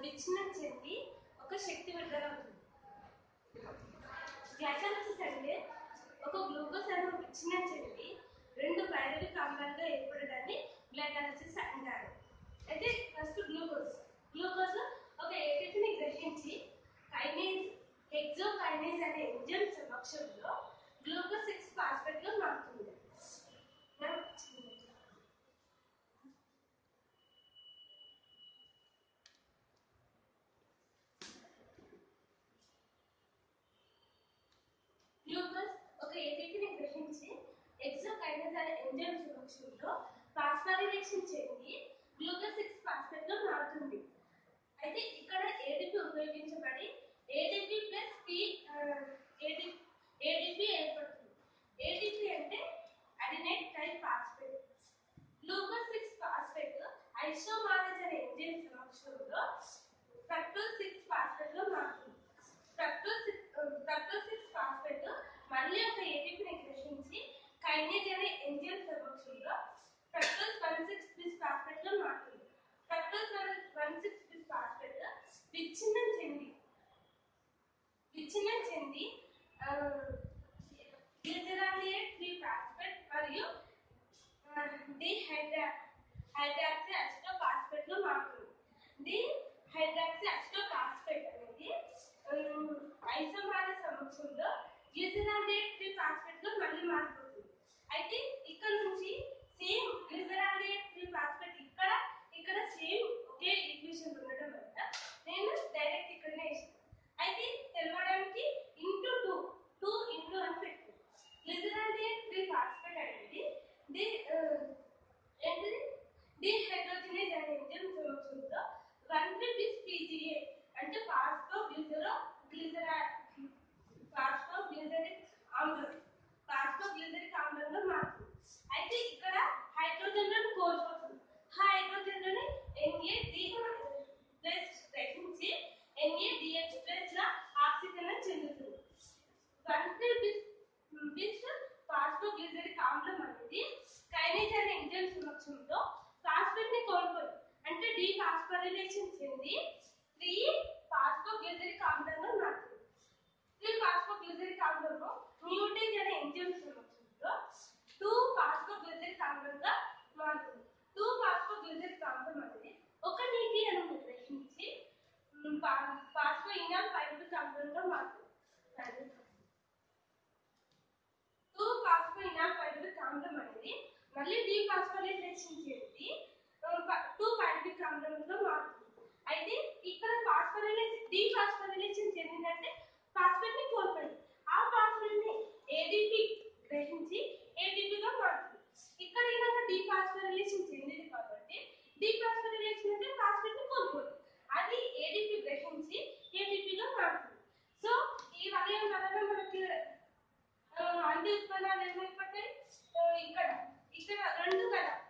విచ్ఛిన్నం చెంది ఒక శక్తి విడుదలవుతుంది గ్లైకాలసిస్ అంటే ఒక గ్లూకోజ్ అణువు విచ్ఛిన్నం చెంది రెండు పైరవిక్ ఆమ్లాలుగా ఏర్పడడాన్ని గ్లైకాలసిస్ అంటారు అయితే ఫస్ట్ గ్లూకోజ్ గ్లూకోజ్ ఒక ఏటీపీని గ్రహించి కైనేజ్ హెక్సోకైనేజ్ అనే ఎంజైమ్ సమక్షంలో గ్లూకోజ్ సిక్స్ ఫాస్ఫేట్ గా మారుతుంది మనం- గ్లూకోజ్ ఒక ఏటీపీని గ్రహించి ఎక్సోకైనస్ అనే ఎంజైమ్ సమక్షంలో ఫాస్ఫారిలేషన్ చెంది గ్లూకోజ్ సిక్స్ ఫాస్ఫేట్ గా మారుతుంది అయితే ఇక్కడ ఏటీపీ ఉపయోగించబడి ఏటీపీ ప్లస్ టీ ఏటీపీ ఏర్పడుతుంది ఏటీపీ అంటే adenine triphosphate glucose six phosphate isomerase అనే ఎంజైమ్ సమక్షంలో ఫ్రక్టోజ్ సిక్స్ ఫాస్ఫేట్ లో మారుతుంది ఫ్రక్టోజ్ ఫ్రక్టోజ్ సిక్స్ ఫాస్ఫేట్ మళ్ళీ ఒక ఏటీపీని గ్రహించి కైనేజ్ అనే ఎంజైమ్ సమక్షంలో fructose one six bis phosphate లో మారుతుంది fructose one six bis phosphate విచ్ఛిన్నం చెంది విచ్ఛిన్నం చెంది గ్లిజరాలియేట్ త్రీ ఫాస్ఫేట్ మరియు di hydra hydroxy aceto phosphate లో మారుతుంది డి హైడ్రాక్సీ అసిటో ఫాస్ఫేట్ అనేది ఐసోమార సమక్షంలో గ్లిజరాలియేట్ త్రీ ఫాస్ఫేట్ లో మళ్ళీ మారిపోతుంది అయితే ఇక్కడ నుంచి సేమ్ గ్లిజరాలియేట్ త్రీ ఫాస్ఫేట్ ఇక్కడ ఇక్కడ సేమ్ ఒకే ఈక్వేషన్ ఉండడం వల్ల నేను డైరెక్ట్ ఇక్కడనే వేసాను అయితే తెలవడానికి ఇంటూ టూ టూ ఇంటూ అని పెట్టాను గ్లిజరాలియేట్ త్రీ ఫాస్ఫేట్ అనేది ది ఏంటిది ది హైడ్రోజనేజ్ అనే ఎంజైమ్ సమక్షంలో వన్ బిస్ పీజీఏ అంటే phospho glycero glycero phospho glyceric ఆమ్లం ఫాస్ఫో గ్లిజరిక్ ఆమ్లంగా మారుతుంది అయితే ఇక్కడ హైడ్రోజన్లను కోల్పోతుంది ఆ హైడ్రోజన్లని ఎన్ఏ డి ప్లస్ గ్రహించి ఎన్ఏ డిహెచ్ ప్లస్ లా ఆక్సిజన్ చెందుతుంది వన్ బిస్ బిస్ ఫాస్ఫోగ్లిజరిక్ ఆమ్లం అనేది కైనేజ్ అనే ఎంజైమ్ సమక్షంలో ఫాస్ఫేట్ ని కోల్పోయి అంటే డి ఫాస్ఫోరిలేషన్ చెంది త్రీ ఫాస్ఫోగ్లిజరిక్ ఆమ్లంగా మారుతుంది త్రీ ఫాస్ఫోగ్లిజరిక్ ఆమ్లంలో మ్యూటేజ్ అనే ఎంజైమ్ సమక్షంలో టూ ఫాస్ఫోగ్లిజరిక్ ఆమ్లంగా మారుతుంది టూ ఫాస్ఫోగ్లిజరిక్ ఆమ్లం అనేది ఒక నీటి అణువును గ్రహించి ఫాస్ఫో ఇనాల్ పైరువిక్ ఆమ్లంగా మారుతుంది టూ ఫాస్ఫోయినాల్ పైరువిక్ ఆమ్లం అనేది మళ్ళీ డీఫాస్ఫోరైలేషన్ చేసి టూ పైరువిక్ ఆమ్లంగా మారుతుంది అయితే ఇక్కడ ఫాస్ఫోరైలేషన్ డీఫాస్ఫోరైలేషన్ చెందిందంటే ఫాస్ఫేట్ ని కోల్పోయింది ఆ ఫాస్ఫేట్ ని ఏడీపీ గ్రహించి ఏటీపీగా మారుతుంది ఇక్కడ ఇలాగ డీఫాస్ఫోరైలేషన్ చెందింది కాబట్టి డీఫాస్ఫోరైలేషన్ అంటే ఫాస్ఫేట్ ని కోల్పోయింది అది ఏడీపీ గ్రహించి ఏటీపీగా మారుతుంది సో ఈ వలయం వలన మనకి ఆ, అన్ని ఉత్పన్నాలు ఏమైపోతాయి ఆ, ఇక్కడ ఇక్కడ రెండు కదా